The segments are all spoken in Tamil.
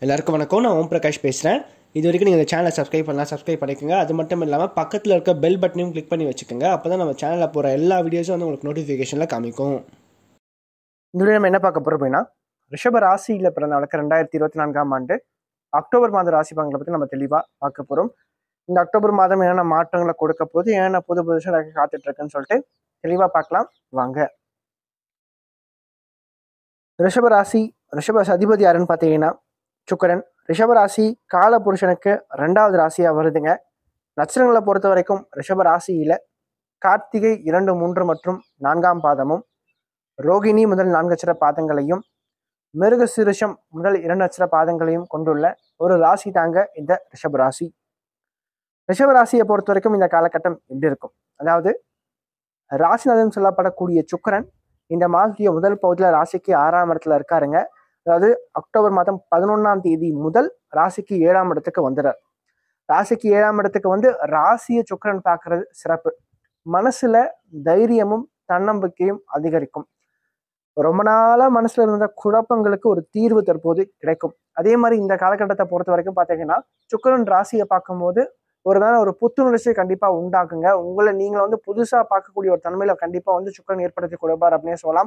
எல்லாருக்கும் வணக்கம் நான் ஓம் பிரகாஷ் பேசுகிறேன் இது வரைக்கும் நீங்கள் இந்த சேனலை சப்ஸ்கிரைப் பண்ணலாம் சப்ஸ்கிரைப் பண்ணிக்கோங்க அது மட்டும் இல்லாமல் பக்கத்தில் இருக்க பெல் பட்டனையும் கிளிக் பண்ணி வச்சுக்கோங்க அப்போ தான் நம்ம சேனலில் போகிற எல்லா வீடியோஸும் வந்து உங்களுக்கு நோட்டிஃபிகேஷனில் காமிக்கும் இந்த வீடியோ நம்ம என்ன பார்க்க போறோம் அப்படின்னா ரிஷப ராசியில் பிறந்தவளுக்கு ரெண்டாயிரத்தி இருபத்தி நான்காம் ஆண்டு அக்டோபர் மாத ராசி பலன்களை பற்றி நம்ம தெளிவாக பார்க்க போகிறோம் இந்த அக்டோபர் மாதம் என்னென்ன மாற்றங்களை கொடுக்க போகுது என்னென்ன புது புதுசாக எனக்கு காத்துட்டு இருக்குன்னு சொல்லிட்டு தெளிவாக பார்க்கலாம் வாங்க ரிஷப ராசி ரிஷப அதிபதி யாருன்னு பார்த்தீங்கன்னா சுக்கரன் ரிஷப ராசி கால புருஷனுக்கு ரெண்டாவது ராசியாக வருதுங்க நட்சத்திரங்களை பொறுத்த வரைக்கும் ரிஷப ராசியில கார்த்திகை இரண்டு மூன்று மற்றும் நான்காம் பாதமும் ரோகிணி முதல் நான்கு அச்சர பாதங்களையும் மிருக சிருஷம் முதல் இரண்டு அச்சர பாதங்களையும் கொண்டுள்ள ஒரு ராசி தாங்க இந்த ரிஷப ராசி ரிஷப ராசியை பொறுத்த வரைக்கும் இந்த காலகட்டம் எப்படி இருக்கும் அதாவது ராசிநாதன் சொல்லப்படக்கூடிய சுக்கரன் இந்த மாதத்துடைய முதல் பகுதியில் ராசிக்கு ஆறாம் இடத்துல இருக்காருங்க அதாவது அக்டோபர் மாதம் பதினொன்னாம் தேதி முதல் ராசிக்கு ஏழாம் இடத்துக்கு வந்துடுறார் ராசிக்கு ஏழாம் இடத்துக்கு வந்து ராசியை சுக்கரன் பார்க்கறது சிறப்பு மனசுல தைரியமும் தன்னம்பிக்கையும் அதிகரிக்கும் ரொம்ப நாளா மனசுல இருந்த குழப்பங்களுக்கு ஒரு தீர்வு தற்போது கிடைக்கும் அதே மாதிரி இந்த காலகட்டத்தை பொறுத்த வரைக்கும் பாத்தீங்கன்னா சுக்கரன் ராசியை பார்க்கும்போது ஒரு நாள் ஒரு புத்துணர்ச்சியை கண்டிப்பா உண்டாக்குங்க உங்களை நீங்க வந்து புதுசா பார்க்கக்கூடிய ஒரு தன்மையில கண்டிப்பா வந்து சுக்கரன் ஏற்படுத்தி கொடுப்பார் அப்படின்னு சொல்லலாம்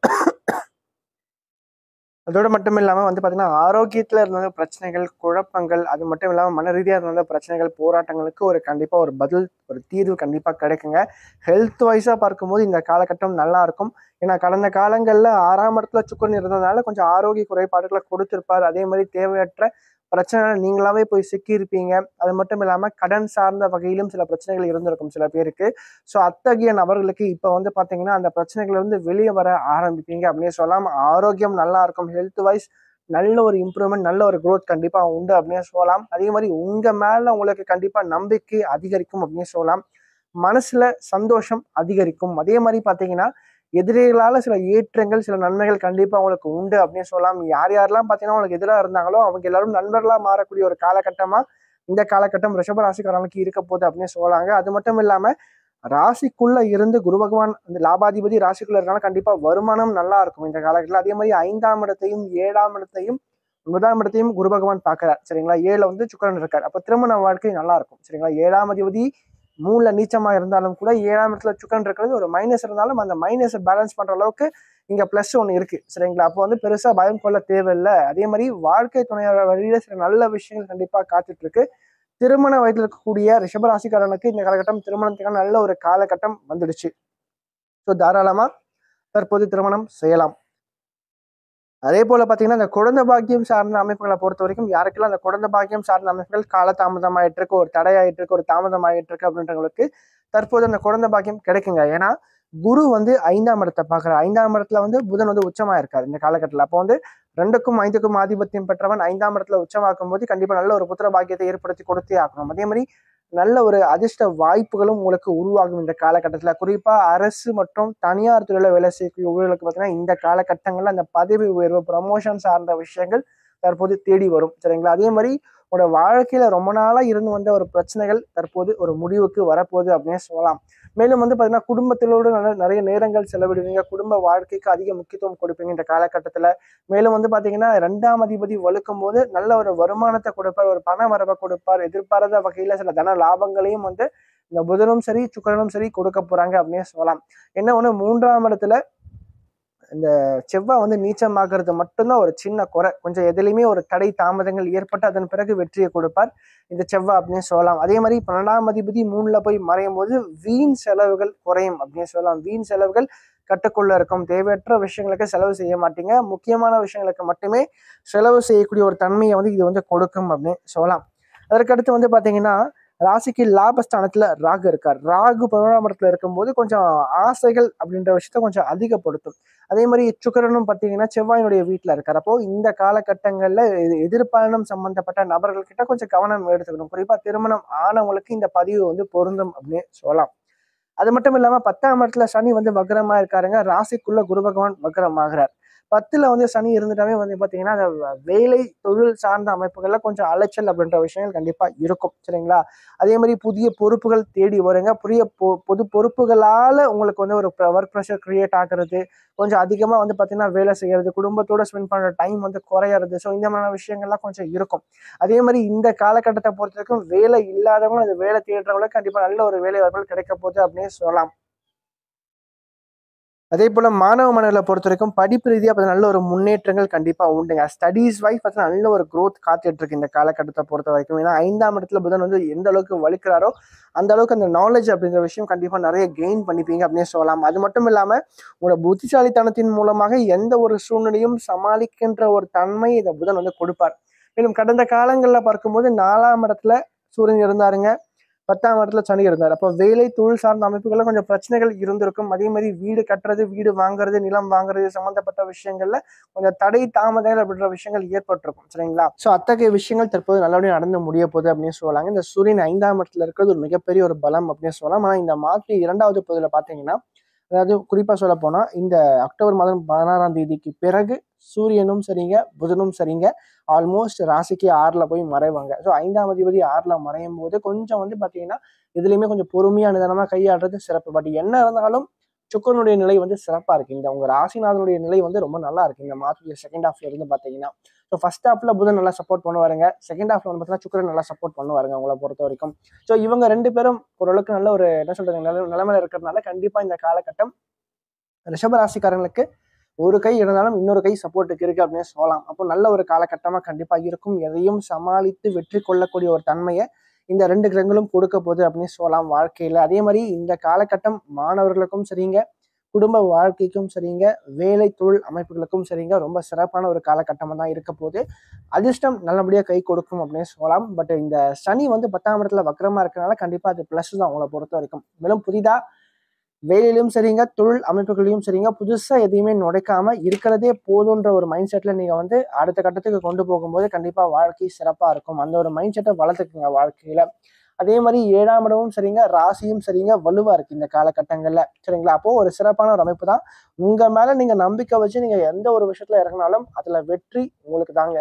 அதோட மட்டும் இல்லாம வந்து பாத்தீங்கன்னா ஆரோக்கியத்துல இருந்த பிரச்சனைகள் குழப்பங்கள் அது மட்டும் இல்லாம மன ரீதியா இருந்த பிரச்சனைகள் போராட்டங்களுக்கு ஒரு கண்டிப்பா ஒரு பதில் ஒரு தீர்வு கண்டிப்பா கிடைக்குங்க ஹெல்த் வைஸா பார்க்கும்போது இந்த காலகட்டம் நல்லா இருக்கும் ஏன்னா கடந்த காலங்கள்ல ஆறாம் இடத்துல சுக்கரன் இருந்ததுனால கொஞ்சம் ஆரோக்கிய குறைபாடுகளை கொடுத்திருப்பார் அதே மாதிரி தேவையற்ற பிரச்சனை நீங்களாவே போய் சிக்கியிருப்பீங்க அது மட்டும் இல்லாம கடன் சார்ந்த வகையிலும் சில பிரச்சனைகள் இருந்திருக்கும் சில பேருக்கு ஸோ அத்தகைய நபர்களுக்கு இப்போ வந்து பாத்தீங்கன்னா அந்த பிரச்சனைகள் இருந்து வெளியே வர ஆரம்பிப்பீங்க அப்படின்னு சொல்லலாம் ஆரோக்கியம் நல்லா இருக்கும் ஹெல்த் வைஸ் நல்ல ஒரு இம்ப்ரூவ்மெண்ட் நல்ல ஒரு growth கண்டிப்பா உண்டு அப்படின்னு சொல்லலாம் அதே மாதிரி உங்க மேல உங்களுக்கு கண்டிப்பா நம்பிக்கை அதிகரிக்கும் அப்படின்னு சொல்லலாம் மனசுல சந்தோஷம் அதிகரிக்கும் அதே மாதிரி பாத்தீங்கன்னா எதிரிகளால சில ஏற்றங்கள் சில நன்மைகள் கண்டிப்பா உங்களுக்கு உண்டு அப்படின்னு சொல்லலாம் யார் யாரெல்லாம் பாத்தீங்கன்னா உங்களுக்கு எதிராக இருந்தாங்களோ அவங்க எல்லாரும் நண்பர்களா மாறக்கூடிய ஒரு காலகட்டமா இந்த காலகட்டம் ரிஷப ராசிக்காரனுக்கு இருக்க போகுது அப்படின்னு சொல்லலாங்க அது மட்டும் இல்லாம ராசிக்குள்ள இருந்து குரு பகவான் அந்த லாபாதிபதி ராசிக்குள்ள இருக்கனால கண்டிப்பா வருமானம் நல்லா இருக்கும் இந்த காலகட்டத்தில் அதே மாதிரி ஐந்தாம் இடத்தையும் ஏழாம் இடத்தையும் ஒன்பதாம் இடத்தையும் குரு பகவான் பார்க்கிறார் சரிங்களா ஏழுல வந்து சுக்கரன் இருக்கார் அப்ப திருமண வாழ்க்கை நல்லா இருக்கும் சரிங்களா ஏழாம் அதிபதி மூணுல நீச்சமா இருந்தாலும் கூட ஏழாம் இடத்துல சுக்கரன் இருக்கிறது ஒரு மைனஸ் இருந்தாலும் அந்த மைனஸை பேலன்ஸ் பண்ற அளவுக்கு இங்க பிளஸ் ஒன்று இருக்கு சரிங்களா அப்போ வந்து பெருசா பயம் கொள்ள தேவையில்லை அதே மாதிரி வாழ்க்கை துணையோட வழியில சில நல்ல விஷயங்கள் கண்டிப்பா காத்துட்டு இருக்கு திருமண வயதில் இருக்கக்கூடிய ரிஷபராசிக்காரனுக்கு இந்த காலகட்டம் திருமணத்துக்கான நல்ல ஒரு காலகட்டம் வந்துடுச்சு ஸோ தாராளமா தற்போது திருமணம் செய்யலாம் அதே போல பாத்தீங்கன்னா இந்த குழந்தை பாக்கியம் சார்ந்த அமைப்புகளை பொறுத்த வரைக்கும் யாருக்கெல்லாம் அந்த குழந்தை பாக்கியம் சார்ந்த அமைப்புகள் காலதாமதமாயிட்டு இருக்கு ஒரு தடையாயிட்டு இருக்கு ஒரு தாமதமாயிட்டு இருக்கு அப்படின்றவங்களுக்கு தற்போது அந்த குழந்தை பாக்கியம் கிடைக்குங்க ஏன்னா குரு வந்து ஐந்தாம் இடத்தை பார்க்குற ஐந்தாம் இடத்துல வந்து புதன் வந்து உச்சமா இருக்காரு இந்த காலகட்டத்தில் அப்போ வந்து ரெண்டுக்கும் ஐந்துக்கும் ஆதிபத்தியம் பெற்றவன் ஐந்தாம் இடத்துல உச்சமாக்கும் போது கண்டிப்பா நல்ல ஒரு புத்திர பாக்கியத்தை ஏற்படுத்தி கொடுத்தே ஆகணும் அதே மாதிரி நல்ல ஒரு அதிர்ஷ்ட வாய்ப்புகளும் உங்களுக்கு உருவாகும் இந்த காலகட்டத்தில் குறிப்பா அரசு மற்றும் தனியார் துறையில வேலை செய்யக்கூடிய ஊழியர்களுக்கு பார்த்தீங்கன்னா இந்த காலகட்டங்கள்ல அந்த பதவி உயர்வு ப்ரமோஷன் சார்ந்த விஷயங்கள் தற்போது தேடி வரும் சரிங்களா அதே மாதிரி உங்களோட வாழ்க்கையில ரொம்ப நாளா இருந்து வந்த ஒரு பிரச்சனைகள் தற்போது ஒரு முடிவுக்கு வரப்போகுது அப்படின்னு சொல்லலாம் மேலும் வந்து பாத்தீங்கன்னா குடும்பத்திலோடு நல்ல நிறைய நேரங்கள் செலவிடுவீங்க குடும்ப வாழ்க்கைக்கு அதிக முக்கியத்துவம் கொடுப்பீங்க இந்த காலகட்டத்துல மேலும் வந்து பாத்தீங்கன்னா ரெண்டாம் அதிபதி வலுக்கும் போது நல்ல ஒரு வருமானத்தை கொடுப்பார் ஒரு பண வரவை கொடுப்பார் எதிர்பாராத வகையில சில தன லாபங்களையும் வந்து இந்த புதனும் சரி சுக்கரனும் சரி கொடுக்க போறாங்க அப்படின்னு சொல்லலாம் என்ன ஒண்ணு மூன்றாம் இடத்துல இந்த செவ்வாய் வந்து நீச்சமாகிறது மட்டும்தான் ஒரு சின்ன குறை கொஞ்சம் எதுலையுமே ஒரு தடை தாமதங்கள் ஏற்பட்டு அதன் பிறகு வெற்றியை கொடுப்பார் இந்த செவ்வாய் அப்படின்னு சொல்லலாம் அதே மாதிரி பன்னெண்டாம் அதிபதி மூணுல போய் மறையும் போது வீண் செலவுகள் குறையும் அப்படின்னு சொல்லலாம் வீண் செலவுகள் கட்டுக்குள்ள இருக்கும் தேவையற்ற விஷயங்களுக்கு செலவு செய்ய மாட்டீங்க முக்கியமான விஷயங்களுக்கு மட்டுமே செலவு செய்யக்கூடிய ஒரு தன்மையை வந்து இது வந்து கொடுக்கும் அப்படின்னு சொல்லலாம் அதற்கடுத்து வந்து பாத்தீங்கன்னா ராசிக்கு லாபஸ்தானத்துல ராகு இருக்கார் ராகு பதினோராம் இடத்துல இருக்கும்போது கொஞ்சம் ஆசைகள் அப்படின்ற விஷயத்த கொஞ்சம் அதிகப்படுத்தும் அதே மாதிரி சுக்கரனும் பார்த்தீங்கன்னா செவ்வாயினுடைய வீட்டில் இருக்கார் அப்போ இந்த காலகட்டங்களில் இது எதிர்பாலனம் சம்பந்தப்பட்ட நபர்கள் கிட்ட கொஞ்சம் கவனம் எடுத்துக்கணும் குறிப்பா திருமணம் ஆனவங்களுக்கு இந்த பதிவு வந்து பொருந்தும் அப்படின்னு சொல்லலாம் அது மட்டும் இல்லாம பத்தாம் இடத்துல சனி வந்து வக்ரமா இருக்காருங்க ராசிக்குள்ள குரு பகவான் வக்ரம் ஆகிறார் பத்தில் வந்து சனி இருந்துட்டாவே வந்து பார்த்தீங்கன்னா அந்த வேலை தொழில் சார்ந்த அமைப்புகளில் கொஞ்சம் அலைச்சல் அப்படின்ற விஷயங்கள் கண்டிப்பாக இருக்கும் சரிங்களா அதே மாதிரி புதிய பொறுப்புகள் தேடி வருங்க புதிய பொ பொது பொறுப்புகளால் உங்களுக்கு வந்து ஒரு ஒர்க் ப்ரெஷர் கிரியேட் ஆகிறது கொஞ்சம் அதிகமாக வந்து பார்த்தீங்கன்னா வேலை செய்யறது குடும்பத்தோட ஸ்பெண்ட் பண்ணுற டைம் வந்து குறையிறது ஸோ இந்த மாதிரியான விஷயங்கள்லாம் கொஞ்சம் இருக்கும் அதே மாதிரி இந்த காலகட்டத்தை பொறுத்த வரைக்கும் வேலை இல்லாதவங்க அந்த வேலை தேடுறவங்களுக்கு கண்டிப்பாக நல்ல ஒரு வேலை வாய்ப்புகள் கிடைக்க போகுது அப்படின்னு சொல்லலாம் அதே போல் மாணவ மாணவர்களை பொறுத்த வரைக்கும் படிப்பு ரீதியாக பார்த்தா நல்ல ஒரு முன்னேற்றங்கள் கண்டிப்பாக உண்டுங்க ஸ்டடீஸ் வைஸ் பார்த்தா நல்ல ஒரு க்ரோத் காத்துட்டு இருக்கு இந்த காலகட்டத்தை பொறுத்த வரைக்கும் ஏன்னா ஐந்தாம் இடத்துல புதன் வந்து எந்த அளவுக்கு வலுக்கிறாரோ அந்த அளவுக்கு அந்த நாலேஜ் அப்படிங்கிற விஷயம் கண்டிப்பாக நிறைய கெயின் பண்ணிப்பீங்க அப்படின்னு சொல்லலாம் அது மட்டும் இல்லாமல் உங்களோட புத்திசாலித்தனத்தின் மூலமாக எந்த ஒரு சூழ்நிலையும் சமாளிக்கின்ற ஒரு தன்மை இந்த புதன் வந்து கொடுப்பார் மேலும் கடந்த காலங்களில் பார்க்கும்போது நாலாம் இடத்துல சூரியன் இருந்தாருங்க பத்தாம் இடத்துல சனி இருந்தார் அப்போ வேலை தொழில் சார்ந்த அமைப்புகள்ல கொஞ்சம் பிரச்சனைகள் இருந்திருக்கும் அதே மாதிரி வீடு கட்டுறது வீடு வாங்குறது நிலம் வாங்குறது சம்பந்தப்பட்ட விஷயங்கள்ல கொஞ்சம் தடை தாமதங்கள் அப்படின்ற விஷயங்கள் ஏற்பட்டிருக்கும் சரிங்களா ஸோ அத்தகைய விஷயங்கள் தற்போது நல்லபடியாக நடந்து முடிய போகுது அப்படின்னு சொல்லலாங்க இந்த சூரியன் ஐந்தாம் இடத்துல இருக்கிறது ஒரு மிகப்பெரிய ஒரு பலம் அப்படின்னு சொல்லலாம் ஆனால் இந்த மாற்றி இரண்டாவது பகுதியில் பார்த்தீங்கன்னா அதாவது குறிப்பாக சொல்ல போனால் இந்த அக்டோபர் மாதம் பதினாறாம் தேதிக்கு பிறகு சூரியனும் சரிங்க புதனும் சரிங்க ஆல்மோஸ்ட் ராசிக்கு ஆறில் போய் மறைவாங்க ஸோ ஐந்தாம் அதிபதி ஆறில் மறையும் போது கொஞ்சம் வந்து பார்த்தீங்கன்னா இதுலேயுமே கொஞ்சம் பொறுமையாக நிதானமாக கையாளுறது சிறப்பு பட் என்ன இருந்தாலும் சுக்கரனுடைய நிலை வந்து சிறப்பாக இருக்கு இந்த உங்க ராசிநாதனுடைய நிலை வந்து ரொம்ப நல்லா இருக்கு இந்த மாதத்துடைய செகண்ட் ஹாஃப்ல இருந்து பார்த்தீங்கன்னா ஸோ ஃபர்ஸ்ட் ஹாஃப்ல புதன் நல்லா சப்போர்ட் பண்ணுவாருங்க செகண்ட் ஹாஃப்ல வந்து பார்த்தீங்கன்னா சுக்கரன் நல்லா சப்போர்ட் பண்ணுவாருங்க உங்களை பொறுத்த வரைக்கும் ஸோ இவங்க ரெண்டு பேரும் ஓரளவுக்கு நல்ல ஒரு என்ன சொல்றது நல்ல நிலைமையில இருக்கிறதுனால கண்டிப்பா இந்த காலகட்டம் ரிஷபராசிக்காரங்களுக்கு ஒரு கை இருந்தாலும் இன்னொரு கை சப்போர்ட்டுக்கு இருக்கு அப்படின்னு சொல்லலாம் அப்போ நல்ல ஒரு காலகட்டமா கண்டிப்பா இருக்கும் எதையும் சமாளித்து வெற்றி கொள்ளக்கூடிய ஒரு தன்மையை இந்த ரெண்டு கிரகங்களும் கொடுக்க போகுது அப்படின்னு சொல்லலாம் வாழ்க்கையில அதே மாதிரி இந்த காலகட்டம் மாணவர்களுக்கும் சரிங்க குடும்ப வாழ்க்கைக்கும் சரிங்க வேலை தொழில் அமைப்புகளுக்கும் சரிங்க ரொம்ப சிறப்பான ஒரு காலகட்டமாக தான் இருக்க போகுது அதிர்ஷ்டம் நல்லபடியாக கை கொடுக்கும் அப்படின்னு சொல்லலாம் பட் இந்த சனி வந்து பத்தாம் இடத்துல வக்கரமா இருக்கனால கண்டிப்பாக அது ப்ளஸ் தான் உங்களை பொறுத்த வரைக்கும் மேலும் புதிதாக வேலையிலும் சரிங்க தொழில் அமைப்புகளையும் சரிங்க புதுசா எதையுமே நுழைக்காம இருக்கிறதே போதுன்ற ஒரு மைண்ட் செட்ல நீங்க வந்து அடுத்த கட்டத்துக்கு கொண்டு போகும்போது கண்டிப்பா வாழ்க்கை சிறப்பா இருக்கும் அந்த ஒரு மைண்ட் செட்டை வளர்த்துக்குங்க வாழ்க்கையில அதே மாதிரி ஏழாம் இடமும் சரிங்க ராசியும் சரிங்க வலுவா இருக்கு இந்த காலகட்டங்கள்ல சரிங்களா அப்போ ஒரு சிறப்பான ஒரு அமைப்பு தான் உங்க மேல நீங்க நம்பிக்கை வச்சு நீங்க எந்த ஒரு விஷயத்துல இறங்கினாலும் அதுல வெற்றி உங்களுக்கு தாங்க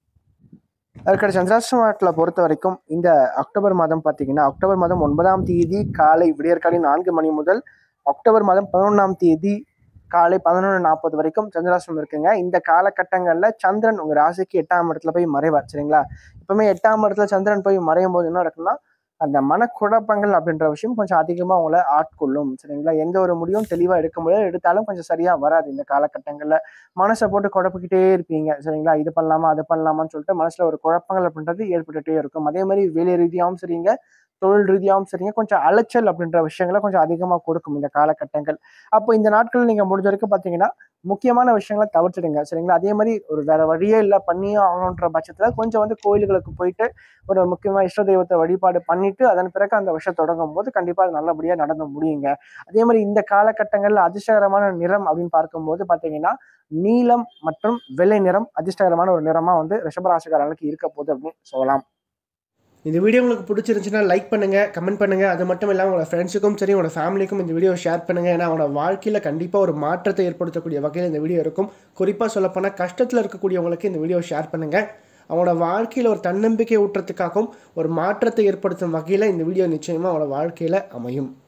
அதுக்கடுத்த சந்திராசிரமத்தில் பொறுத்த வரைக்கும் இந்த அக்டோபர் மாதம் பார்த்தீங்கன்னா அக்டோபர் மாதம் ஒன்பதாம் தேதி காலை விடியற்காலை நான்கு மணி முதல் அக்டோபர் மாதம் பதினொன்றாம் தேதி காலை பதினொன்று நாற்பது வரைக்கும் சந்திராசிரமம் இருக்குங்க இந்த காலகட்டங்களில் சந்திரன் உங்கள் ராசிக்கு எட்டாம் இடத்துல போய் மறைவார் சரிங்களா எப்பவுமே எட்டாம் இடத்துல சந்திரன் போய் மறையும் போது என்ன நடக்கும்னா அந்த மனக்குழப்பங்கள் அப்படின்ற விஷயம் கொஞ்சம் அதிகமாக உங்களை ஆட்கொள்ளும் சரிங்களா எந்த ஒரு முடிவும் தெளிவாக எடுக்க முடியாது எடுத்தாலும் கொஞ்சம் சரியாக வராது இந்த காலகட்டங்களில் மனசை போட்டு குழப்பிக்கிட்டே இருப்பீங்க சரிங்களா இது பண்ணலாமா அது பண்ணலாமான்னு சொல்லிட்டு மனசில் ஒரு குழப்பங்கள் அப்படின்றது ஏற்பட்டுகிட்டே இருக்கும் அதே மாதிரி வேலை ரீதியாகவும் சரிங்க தொழில் ரீதியாகவும் சரிங்க கொஞ்சம் அலைச்சல் அப்படின்ற விஷயங்களை கொஞ்சம் அதிகமாக கொடுக்கும் இந்த காலகட்டங்கள் அப்போ இந்த நாட்கள் நீங்கள் முடிஞ்ச வரைக்கும் பார்த்தீங்கன்னா முக்கியமான விஷயங்களை தவிர்த்துடுங்க சரிங்களா அதே மாதிரி ஒரு வேற வழியே இல்லை பண்ணியே ஆகணுன்ற பட்சத்தில் கொஞ்சம் வந்து கோயில்களுக்கு போயிட்டு ஒரு முக்கியமாக இஷ்ட தெய்வத்தை வழிபாடு பண்ணிட்டு அதன் பிறகு அந்த விஷயம் தொடங்கும் போது கண்டிப்பாக அது நல்லபடியாக நடந்து முடியுங்க அதே மாதிரி இந்த காலகட்டங்களில் அதிர்ஷ்டகரமான நிறம் அப்படின்னு பார்க்கும்போது பார்த்தீங்கன்னா நீலம் மற்றும் வெள்ளை நிறம் அதிர்ஷ்டகரமான ஒரு நிறமாக வந்து ரிஷபராசிக்காரர்களுக்கு இருக்க போகுது அப்படின்னு சொல்லலாம் இந்த வீடியோ உங்களுக்கு பிடிச்சிருந்துச்சுன்னா லைக் பண்ணுங்க கமெண்ட் பண்ணுங்க அது மட்டும் இல்லாமல் உங்களோட ஃப்ரெண்ட்ஸுக்கும் சரி உங்களோட ஃபேமிலிக்கும் இந்த வீடியோ ஷேர் பண்ணுங்க ஏன்னா அவனோட வாழ்க்கையில் கண்டிப்பாக ஒரு மாற்றத்தை ஏற்படுத்தக்கூடிய வகையில் இந்த வீடியோ இருக்கும் குறிப்பாக சொல்லப்போனால் கஷ்டத்தில் இருக்கக்கூடியவங்களுக்கு இந்த வீடியோ ஷேர் பண்ணுங்க அவனோட வாழ்க்கையில் ஒரு தன்னம்பிக்கை ஊட்டுறதுக்காகவும் ஒரு மாற்றத்தை ஏற்படுத்தும் வகையில் இந்த வீடியோ நிச்சயமாக அவனோட வாழ்க்கையில் அமையும்